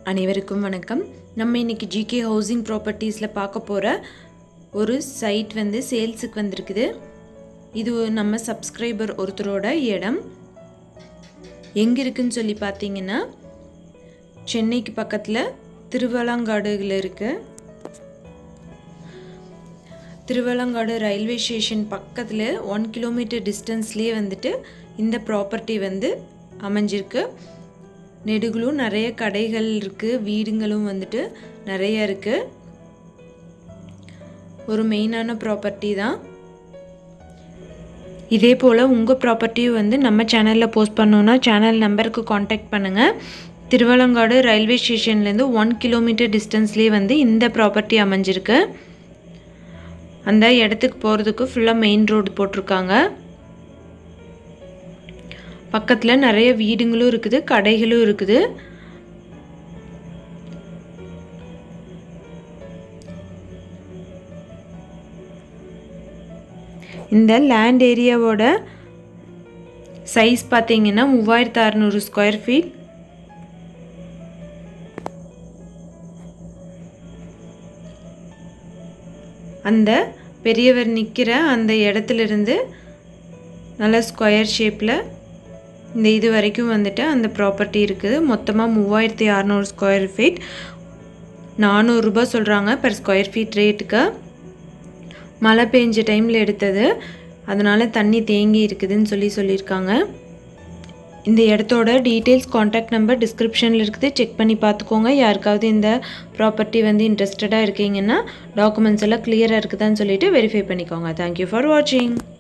அனைவருக்கும் வணக்கம் நம்ம இன்னைக்கு ஜிகே ஹவுசிங் ப்ராப்பர்ட்டிஸில் பார்க்க போகிற ஒரு சைட் வந்து சேல்ஸுக்கு வந்திருக்குது இது நம்ம சப்ஸ்கிரைபர் ஒருத்தரோட இடம் எங்கே இருக்குன்னு சொல்லி பார்த்தீங்கன்னா சென்னைக்கு பக்கத்தில் திருவலங்காடுல இருக்கு திருவலங்காடு ரயில்வே ஸ்டேஷன் பக்கத்தில் ஒன் கிலோமீட்டர் டிஸ்டன்ஸ்லேயே வந்துட்டு இந்த ப்ராப்பர்ட்டி வந்து அமைஞ்சிருக்கு நெடுகளும் நிறைய கடைகள் இருக்குது வீடுங்களும் வந்துட்டு நிறைய இருக்குது ஒரு மெயினான ப்ராப்பர்ட்டி தான் இதே போல் உங்கள் ப்ராப்பர்ட்டியும் வந்து நம்ம சேனலில் போஸ்ட் பண்ணோன்னா சேனல் நம்பருக்கு காண்டாக்ட் பண்ணுங்கள் திருவலங்காடு ரயில்வே ஸ்டேஷன்லேருந்து ஒன் கிலோமீட்டர் டிஸ்டன்ஸ்லேயே வந்து இந்த ப்ராப்பர்ட்டி அமைஞ்சிருக்கு அந்த இடத்துக்கு போகிறதுக்கு ஃபுல்லாக மெயின் ரோடு போட்டிருக்காங்க பக்கத்தில் நிறைய வீடுங்களும் இருக்குது கடைகளும் இருக்குது இந்த லேண்ட் ஏரியாவோட சைஸ் பார்த்தீங்கன்னா மூவாயிரத்து அறநூறு ஸ்கொயர் ஃபீட் அந்த பெரியவர் நிற்கிற அந்த இடத்துலேருந்து நல்ல ஸ்கொயர் ஷேப்பில் இந்த இது வரைக்கும் வந்துட்டு அந்த ப்ராப்பர்ட்டி இருக்குது மொத்தமாக மூவாயிரத்தி அறநூறு ஸ்கொயர் ஃபீட் நானூறுரூபா சொல்கிறாங்க பெர் ஸ்கொயர் ஃபீட் ரேட்டுக்கு மழை பெஞ்ச டைமில் எடுத்தது அதனால் தண்ணி தேங்கி இருக்குதுன்னு சொல்லி சொல்லியிருக்காங்க இந்த இடத்தோட டீட்டெயில்ஸ் காண்டாக்ட் நம்பர் டிஸ்கிரிப்ஷனில் இருக்குது செக் பண்ணி பார்த்துக்கோங்க யாருக்காவது இந்த ப்ராப்பர்ட்டி வந்து இன்ட்ரெஸ்டடாக இருக்கீங்கன்னா டாக்குமெண்ட்ஸ் எல்லாம் கிளியராக இருக்குதான்னு சொல்லிட்டு வெரிஃபை பண்ணிக்கோங்க தேங்க்யூ ஃபார் வாட்சிங்